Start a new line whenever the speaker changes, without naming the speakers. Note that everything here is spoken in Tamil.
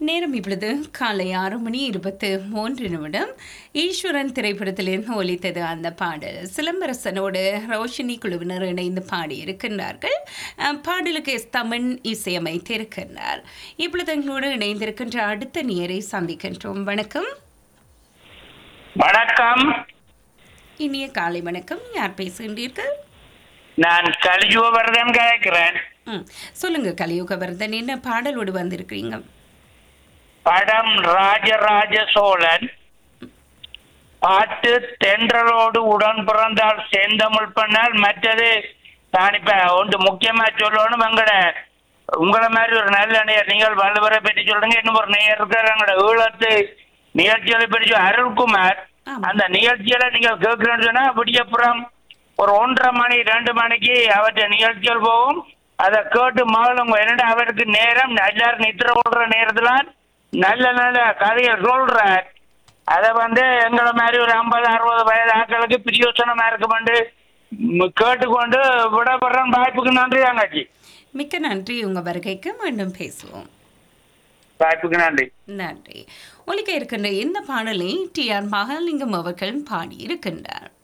நேரம் இப்பொழுது காலை ஆறு மணி இருபத்து மூன்று நிமிடம் ஈஸ்வரன் திரைப்படத்திலிருந்து ஒலித்தது அந்த பாடல் சிலம்பரசனோடு ரோஷினி குழுவினர் இணைந்து பாடியிருக்கின்றார்கள் அஹ், பாடலுக்கு எஸ் தமிழ் இசையமைத்திருக்கின்றார் இப்பொழுது எங்களோடு இணைந்திருக்கின்ற அடுத்த நேரை சந்திக்கின்றோம் வணக்கம்
வணக்கம்
இனிய காலை வணக்கம் யார் பேசுகின்றீர்கள்
நான் கலிஜுவர்தன் கேட்கிறேன்
ம் சொல்லுங்க கலியுகவர்தன் என்ன பாடலோடு வந்திருக்கிறீங்க
படம் ராஜராஜ சோழன் பாட்டு தென்றலோடு உடன் பிறந்தால் செந்தமிழ் பண்ணால் மற்றது நான் இப்ப ஒன்று முக்கியமா சொல்லணும் எங்கட உங்களை மாதிரி ஒரு நல்ல நேயர் நீங்கள் வள்ளுவரை பற்றி சொல்றீங்க இன்னும் ஒரு நேயர் இருக்கார் எங்களோட ஈழத்து நிகழ்ச்சிகளை பற்றி சொல்~ அருள்குமார்
ஆமா.
அந்த நிகழ்ச்சியில நீங்கள் கேட்கணும்னு சொன்னா விடியப்புறம் ஒரு ஒன்றரை மணி ரெண்டு மணிக்கு அவற்றை நிகழ்ச்சிகள் போகும் அதை கேட்டு மகளும் என்னடா அவருக்கு நேரம் எல்லாரும் நித்திர ஓடுற நேரத்துல நல்ல நல்ல கதைகள் சொல்றார் அதை வந்து எங்களை மாதிரி ஒரு ஐம்பது அறுபது வயது ஆட்களுக்கு பிரியோசனமா இருக்குமெண்டு ம், கேட்டுக்கொண்டு விடப்படுறேன் வாய்ப்புக்கு நன்றி தங்கச்சி
மிக்க நன்றி உங்க வருகைக்கு மீண்டும் பேசுவோம்
வாய்ப்புக்கு நன்றி
நன்றி ஒலிக்க இருக்கின்ற இந்த பாடலை டி ஆர் மகாலிங்கம் அவர்கள் பாடியிருக்கின்றார்